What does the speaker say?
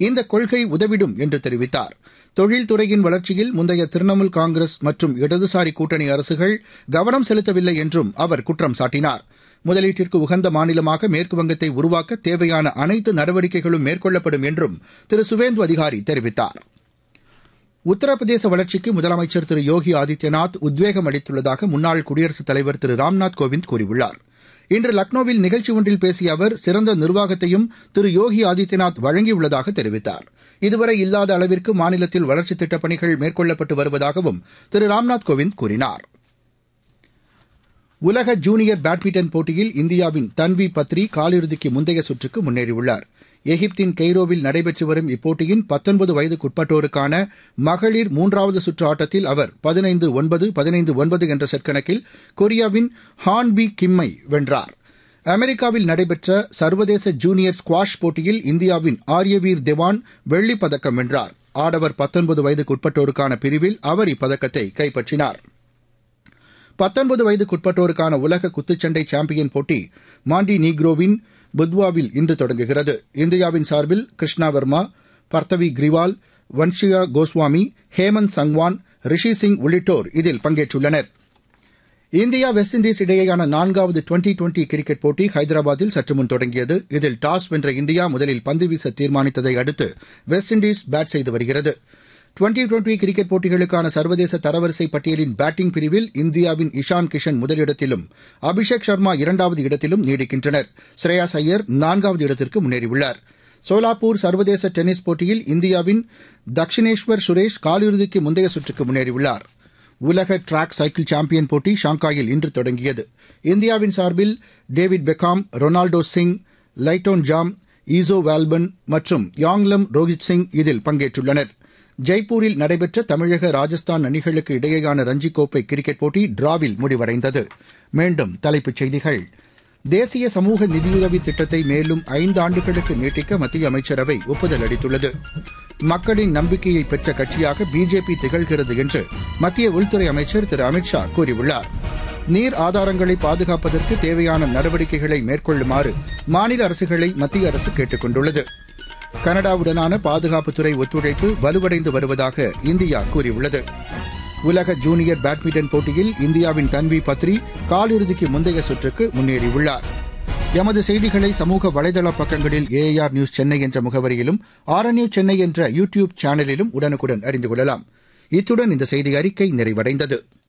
இந்த கொள்கை உதவிடும் என்று தெரிவித்தார் தொழில்துறையின் வளர்ச்சியில் முந்தைய திரிணாமுல் காங்கிரஸ் மற்றும் இடதுசாரி கூட்டணி அரசுகள் கவனம் செலுத்தவில்லை என்றும் அவர் குற்றம் சாட்டினார் முதலீட்டிற்கு உகந்த மாநிலமாக மேற்குவங்கத்தை உருவாக்க தேவையான அனைத்து நடவடிக்கைகளும் மேற்கொள்ளப்படும் என்றும் திரு சுவேந்து அதிகாரி தெரிவித்தார் உத்தரப்பிரதேச வளர்ச்சிக்கு முதலமைச்சர் திரு யோகி ஆதித்யநாத் உத்வேகம் அளித்துள்ளதாக முன்னாள் குடியரசுத் தலைவர் திரு ராம்நாத் கோவிந்த் கூறியுள்ளார் இன்று லக்னோவில் நிகழ்ச்சி ஒன்றில் பேசிய அவர் சிறந்த நிர்வாகத்தையும் திரு யோகி ஆதித்யநாத் வழங்கியுள்ளதாக தெரிவித்தார் இதுவரை இல்லாத அளவிற்கு மாநிலத்தில் வளர்ச்சித் திட்டப் பணிகள் மேற்கொள்ளப்பட்டு வருவதாகவும் திரு ராம்நாத் கோவிந்த் கூறினார் உலக ஜூனியர் பேட்மிண்டன் போட்டியில் இந்தியாவின் தன்வி பத்ரி காலிறுதிக்கு முந்தைய சுற்றுக்கு முன்னேறியுள்ளார் எகிப்தின் கெய்ரோவில் நடைபெற்று வரும் இப்போட்டியின் பத்தொன்பது வயதுக்குட்பட்டோருக்கான மகளிர் மூன்றாவது சுற்று ஆட்டத்தில் அவர் பதினைந்து ஒன்பது பதினைந்து ஒன்பது என்ற செட் கணக்கில் கொரியாவின் ஹான்பி கிம்மை வென்றார் அமெரிக்காவில் நடைபெற்ற சர்வதேச ஜூனியர் ஸ்குவாஷ் போட்டியில் இந்தியாவின் ஆரியவீர் தேவான் வெள்ளிப் பதக்கம் வென்றார் ஆடவர் பத்தொன்பது வயதுக்குட்பட்டோருக்கான பிரிவில் அவர் இப்பதக்கத்தை கைப்பற்றினார் பத்தொன்பது வயதுக்குட்பட்டோருக்கான உலக குத்துச்சண்டை சாம்பியன் போட்டி மாண்டி நீக்ரோவின் புத்வாவில் இன்று தொடங்குகிறது இந்தியாவின் சார்பில் கிருஷ்ணா வர்மா பர்த்தவி கிரிவால் வன்ஷியா கோஸ்வாமி ஹேமந்த் சங்வான் ரிஷி சிங் உள்ளிட்டோர் இதில் பங்கேற்றுள்ளனர் இந்தியா வெஸ்ட் இண்டீஸ் இடையேயான நான்காவது டுவெண்டி டுவெண்டி கிரிக்கெட் போட்டி ஹைதராபாத்தில் சற்றுமுன் தொடங்கியது இதில் டாஸ் வென்ற இந்தியா முதலில் பந்து வீச தீர்மானித்ததை அடுத்து வெஸ்ட் இண்டீஸ் பேட் செய்து வருகிறது டுவெண்டி டுவெண்டி கிரிக்கெட் போட்டிகளுக்கான சர்வதேச தரவரிசை பட்டியலின் பேட்டிங் பிரிவில் இந்தியாவின் இஷான் கிஷன் முதலிடத்திலும் அபிஷேக் சர்மா இரண்டாவது இடத்திலும் நீடிக்கின்றனர் ஸ்ரேயாஸ் ஐயர் நான்காவது இடத்திற்கு முன்னேறியுள்ளார் சோலாப்பூர் சர்வதேச டென்னிஸ் போட்டியில் இந்தியாவின் தக்ஷினேஸ்வர் சுரேஷ் காலிறுதிக்கு முந்தைய சுற்றுக்கு முன்னேறியுள்ளார் உலக டிராக் சைக்கிள் சாம்பியன் போட்டி ஷாங்காயில் இன்று தொடங்கியது இந்தியாவின் சார்பில் டேவிட் பெக்காம் ரொனால்டோ சிங் லைட்டோன் ஜாம் ஈசோ வால்பன் மற்றும் யாங்லம் ரோஹித் சிங் இதில் பங்கேற்றுள்ளனா் ஜெய்ப்பூரில் நடைபெற்ற தமிழக ராஜஸ்தான் அணிகளுக்கு இடையேயான ரஞ்சி கோப்பை கிரிக்கெட் போட்டி டிராவில் முடிவடைந்தது மீண்டும் தலைப்புச் செய்திகள் தேசிய சமூக நிதியுதவி திட்டத்தை மேலும் ஐந்து ஆண்டுகளுக்கு நீட்டிக்க மத்திய அமைச்சரவை ஒப்புதல் அளித்துள்ளது மக்களின் நம்பிக்கையை பெற்ற கட்சியாக பிஜேபி திகழ்கிறது என்று மத்திய உள்துறை அமைச்சர் திரு அமித்ஷா கூறியுள்ளார் நீர் ஆதாரங்களை பாதுகாப்பதற்கு தேவையான நடவடிக்கைகளை மேற்கொள்ளுமாறு மாநில அரசுகளை மத்திய அரசு கேட்டுக் கொண்டுள்ளது கனடாவுடனான பாதுகாப்புத்துறை ஒத்துழைப்பு வலுவடைந்து வருவதாக இந்தியா கூறியுள்ளது உலக ஜூனியர் பேட்மிண்டன் போட்டியில் இந்தியாவின் தன்வி பத்ரி காலிறுதிக்கு முந்தைய சுற்றுக்கு முன்னேறியுள்ளார் எமது செய்திகளை சமூக வலைதள பக்கங்களில் ஏஆர் நியூஸ் சென்னை என்ற முகவரியிலும் ஆர்என்யூ சென்னை என்ற யூ டியூப் சேனலிலும் உடனுக்குடன் அறிந்து கொள்ளலாம் இத்துடன் இந்த செய்தி அறிக்கை நிறைவடைந்தது